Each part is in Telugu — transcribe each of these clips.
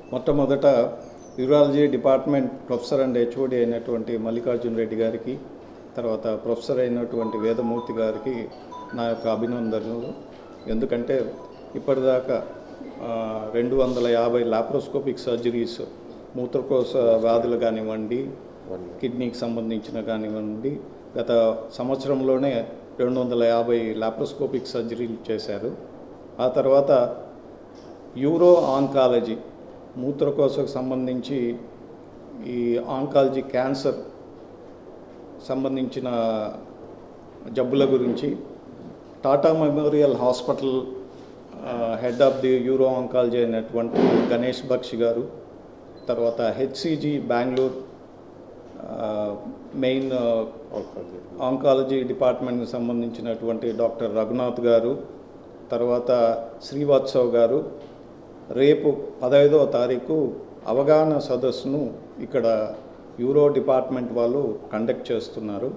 మొట్టమొదట urology department professor and HOD అయినటువంటి మల్లికార్జున రెడ్డి గారికి తర్వాత ప్రొఫెసర్ అయినటువంటి వేదమూర్తి గారికి నా యొక్క అభినందనలు ఎందుకంటే ఇప్పటిదాకా ఆ, రెండు వందల యాభై లాప్రోస్కోపిక్ సర్జరీస్ మూత్రకోశ వ్యాధులు కానివ్వండి కిడ్నీకి సంబంధించిన కానివ్వండి గత సంవత్సరంలోనే రెండు వందల యాభై లాప్రోస్కోపిక్ సర్జరీలు చేశారు ఆ తర్వాత యూరో ఆంకాలజీ మూత్రకోశకు సంబంధించి ఈ ఆంకాలజీ క్యాన్సర్ సంబంధించిన జబ్బుల గురించి Tata memorial hospital ah, head of the uro oncology అయినటువంటి గణేష్ బక్షి గారు తర్వాత హెచ్సిజి బెంగళూరు ఆ, మెయిన్ ఆ, ఆంకాలజీ డిపార్ట్మెంట్కి సంబంధించినటువంటి డాక్టర్ రఘునాథ్ గారు తర్వాత శ్రీవాత్సవ్ గారు రేపు పదహైదవ తారీఖు అవగాహన సదస్సును ఇక్కడ యూరో డిపార్ట్మెంట్ వాళ్ళు కండక్ట్ చేస్తున్నారు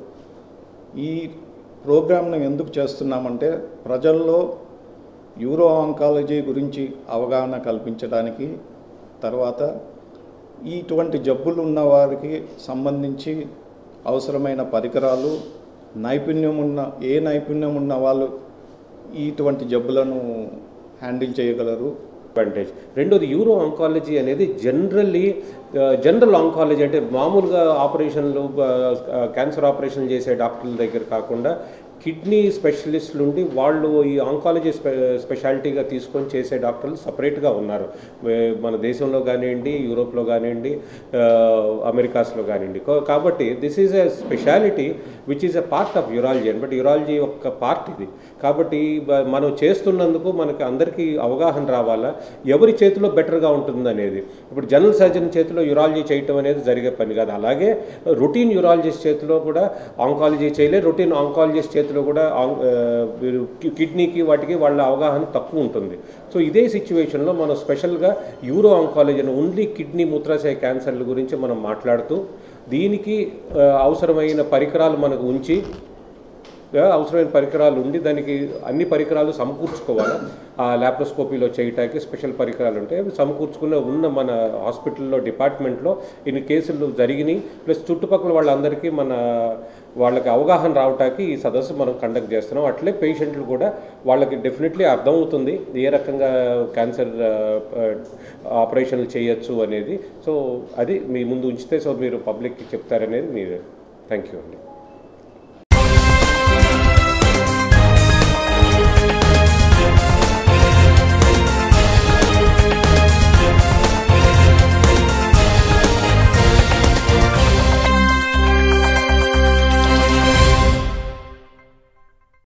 ఈ ప్రోగ్రామ్ను ఎందుకు చేస్తున్నామంటే ప్రజల్లో యూరో ఆంకాలజీ గురించి అవగాహన కల్పించడానికి తర్వాత ఇటువంటి జబ్బులు ఉన్న వారికి సంబంధించి అవసరమైన పరికరాలు నైపుణ్యం ఉన్న ఏ నైపుణ్యం ఉన్న వాళ్ళు ఇటువంటి జబ్బులను హ్యాండిల్ చేయగలరు అడ్వాంటేజ్ రెండోది యూరో ఆంకాలజీ అనేది జనరల్లీ జనరల్ ఆంకాలజీ అంటే మామూలుగా ఆపరేషన్లు క్యాన్సర్ ఆపరేషన్ చేసే డాక్టర్ల దగ్గర కాకుండా కిడ్నీ స్పెషలిస్టులు ఉండి వాళ్ళు ఈ ఆంకాలజీ స్పె స్పెషాలిటీగా తీసుకొని చేసే డాక్టర్లు సపరేట్గా ఉన్నారు వే- మన దేశంలో కానివ్వండి యూరోప్లో కానివ్వండి ఆ, అమెరికాస్లో కానివ్వండి కా- కాబట్టి this is a speciality which is a part of urology but urology యొక్క పార్ట్ ఇది కాబట్టి బ- మనం చేస్తున్నందుకు మనకి అందరికీ అవగాహన రావాలా ఎవరి చేతిలో బెటర్గా ఉంటుంది అనేది ఇప్పుడు జనరల్ సర్జన్ చేతిలో యూరాలజీ చేయటం అనేది జరిగే పని కాదు అలాగే రొటీన్ యూరాలజిస్ట్ చేతిలో కూడా ఆంకాలజీ చేయలే రొటీన్ ఆంకాలజిస్ట్ చేతిలో కూడా ఆం- ఆ, వీరు కి- కిడ్నీకి వాటికి వాళ్ళ అవగాహన తక్కువ ఉంటుంది సో ఇదే సిచ్యువేషన్లో మనం స్పెషల్గా యూరో ఆంకాలజీని ఓన్లీ కిడ్నీ మూత్రాశయ క్యాన్సర్ల గురించి మనం మాట్లాడుతూ దీనికి ఆ, అవసరమైన పరికరాలు మనకు ఉంచి ఆ, అవసరమైన పరికరాలు ఉండి దానికి అన్ని పరికరాలు సమకూర్చుకోవాలి ఆ ల్యాప్రోస్కోపీలో చేయటానికి స్పెషల్ పరికరాలు ఉంటాయి అవి సమకూర్చుకున్న ఉన్న మన హాస్పిటల్లో డిపార్ట్మెంట్లో ఇన్ని కేసులు జరిగినాయి ప్లస్ చుట్టుపక్కల వాళ్ళందరికీ మన వాళ్ళకి అవగాహన రావటానికి ఈ సదస్సు మనం కండక్ట్ చేస్తున్నాం అట్లే పేషెంట్లు కూడా వాళ్ళకి డెఫినెట్లీ అర్థమవుతుంది ఏ రకంగా క్యాన్సర్ ఆపరేషన్లు చేయొచ్చు అనేది సో అది మీ ముందు ఉంచితే సో మీరు పబ్లిక్కి చెప్తారనేది మీరు థ్యాంక్ యూ అండి